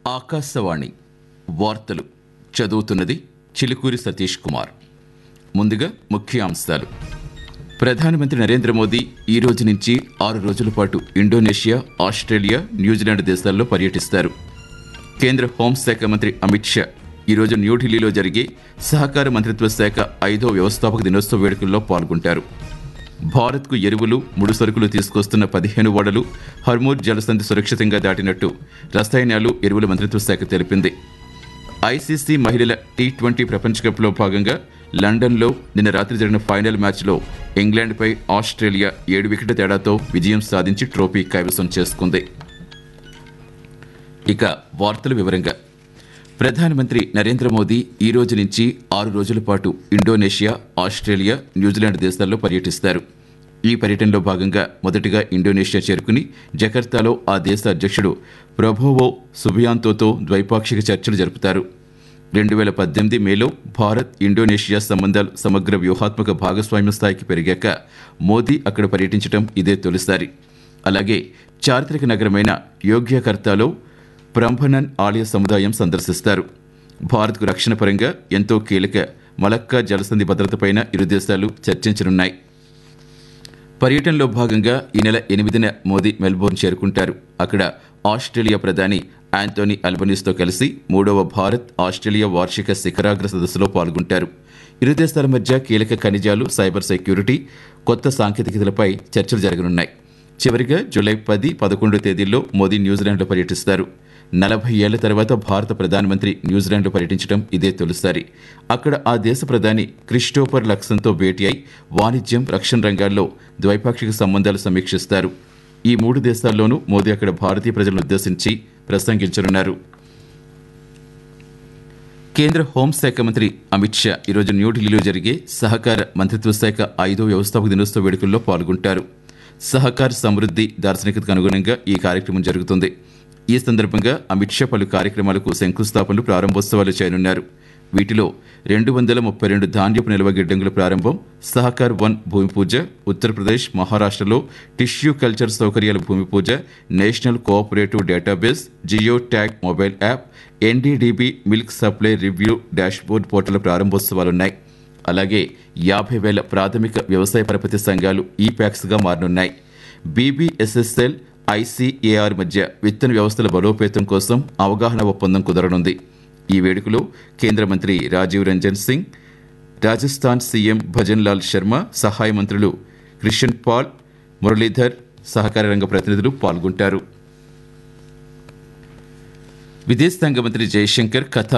ఆకాశవాణి వార్తలు చదువుతున్నది చిలుకూరి సతీష్ కుమార్ ముందుగా ముఖ్యాంశాలు ప్రధానమంత్రి నరేంద్ర మోదీ ఈ రోజు నుంచి ఆరు రోజుల పాటు ఇండోనేషియా ఆస్ట్రేలియా న్యూజిలాండ్ దేశాల్లో పర్యటిస్తారు కేంద్ర హోంశాఖ మంత్రి అమిత్ షా ఈరోజు న్యూఢిల్లీలో జరిగే సహకార మంత్రిత్వ శాఖ ఐదో వ్యవస్థాపక దినోత్సవ వేడుకల్లో పాల్గొంటారు భారత్కు ఎరువులు ముడి సరుకులు తీసుకొస్తున్న పదిహేను ఓడలు హర్మూర్ జలసంధి సురక్షితంగా దాటినట్టు రసాయనాలు ఎరువుల మంత్రిత్వ శాఖ తెలిపింది ఐసీసీ మహిళల టీ ట్వంటీ ప్రపంచ కప్లో భాగంగా లండన్లో నిన్న రాత్రి జరిగిన ఫైనల్ మ్యాచ్లో ఇంగ్లాండ్పై ఆస్ట్రేలియా ఏడు వికెట్ల తేడాతో విజయం సాధించి ట్రోఫీ కైవసం చేసుకుంది ఇక వార్తల వివరంగా ప్రధానమంత్రి నరేంద్ర మోదీ ఈ రోజు నుంచి ఆరు రోజుల పాటు ఇండోనేషియా ఆస్ట్రేలియా న్యూజిలాండ్ దేశాల్లో పర్యటిస్తారు ఈ పర్యటనలో భాగంగా మొదటగా ఇండోనేషియా చేరుకుని జకర్తాలో ఆ దేశ అధ్యక్షుడు ప్రభోవో సుబియాంతోతో ద్వైపాక్షిక చర్చలు జరుపుతారు రెండు వేల పద్దెనిమిది మేలో భారత్ ఇండోనేషియా సంబంధాలు సమగ్ర వ్యూహాత్మక భాగస్వామ్య స్థాయికి పెరిగాక మోదీ అక్కడ పర్యటించడం ఇదే తొలిసారి అలాగే చారిత్రక నగరమైన యోగ్యకర్తాలో బ్రంభనన్ ఆలయ సముదాయం సందర్శిస్తారు భారత్కు రక్షణ పరంగా ఎంతో కీలక మలక్కా జలసంధి భద్రతపైన ఇరు దేశాలు చర్చించనున్నాయి పర్యటనలో భాగంగా ఈ నెల ఎనిమిదిన మోదీ మెల్బోర్న్ చేరుకుంటారు అక్కడ ఆస్ట్రేలియా ప్రధాని యాంటోనీ అల్బనీస్తో కలిసి మూడవ భారత్ ఆస్ట్రేలియా వార్షిక శిఖరాగ్ర సదస్సులో పాల్గొంటారు ఇరు దేశాల మధ్య కీలక ఖనిజాలు సైబర్ సెక్యూరిటీ కొత్త సాంకేతికతలపై చర్చలు జరగనున్నాయి చివరిగా జూలై పది పదకొండు తేదీల్లో మోదీ న్యూజిలాండ్లో పర్యటిస్తారు నలభై ఏళ్ల తర్వాత భారత ప్రధానమంత్రి న్యూజిలాండ్లో పర్యటించడం ఇదే తొలిసారి అక్కడ ఆ దేశ ప్రధాని క్రిస్టోఫర్ లక్సన్తో భేటీ అయి వాణిజ్యం రక్షణ రంగాల్లో ద్వైపాక్షిక సంబంధాలు సమీక్షిస్తారు ఈ మూడు దేశాల్లోనూ మోదీ అక్కడ భారతీయ ప్రజలను ఉద్దేశించి ప్రసంగించనున్నారు కేంద్ర హోంశాఖ మంత్రి అమిత్ షా ఈరోజు న్యూఢిల్లీలో జరిగే సహకార మంత్రిత్వ శాఖ ఐదో వ్యవస్థాపక దినోత్సవ వేడుకల్లో పాల్గొంటారు సహకార సమృద్ధి దార్శనికతకు అనుగుణంగా ఈ కార్యక్రమం జరుగుతుంది ఈ సందర్భంగా అమిత్ షా పలు కార్యక్రమాలకు శంకుస్థాపనలు ప్రారంభోత్సవాలు చేయనున్నారు వీటిలో రెండు వందల ముప్పై రెండు ధాన్యపు నిల్వ గిడ్డంగుల ప్రారంభం సహకార్ వన్ భూమి పూజ ఉత్తరప్రదేశ్ మహారాష్ట్రలో టిష్యూ కల్చర్ సౌకర్యాల భూమి పూజ national cooperative database geo tag mobile app NDDB milk supply review dashboard portal ప్రారంభోత్సవాలున్నాయి అలాగే యాభై వేల ప్రాథమిక వ్యవసాయ పరపతి సంఘాలు ఈ ప్యాక్స్గా మారనున్నాయి బీబీఎస్ఎస్ఎల్ ఐసీఏఆర్ మధ్య విత్తన వ్యవస్థల బలోపేతం కోసం అవగాహన ఒప్పందం కుదరనుంది ఈ వేడుకలో కేంద్ర మంత్రి రాజీవ్ రంజన్ సింగ్ రాజస్థాన్ సీఎం భజన్ లాల్ శర్మ సహాయ మంత్రులు క్రిషన్ పాల్ మురళీధర్ సహకార రంగ ప్రతినిధులు పాల్గొంటారు విదేశాంగ మంత్రి జయశంకర్ కథ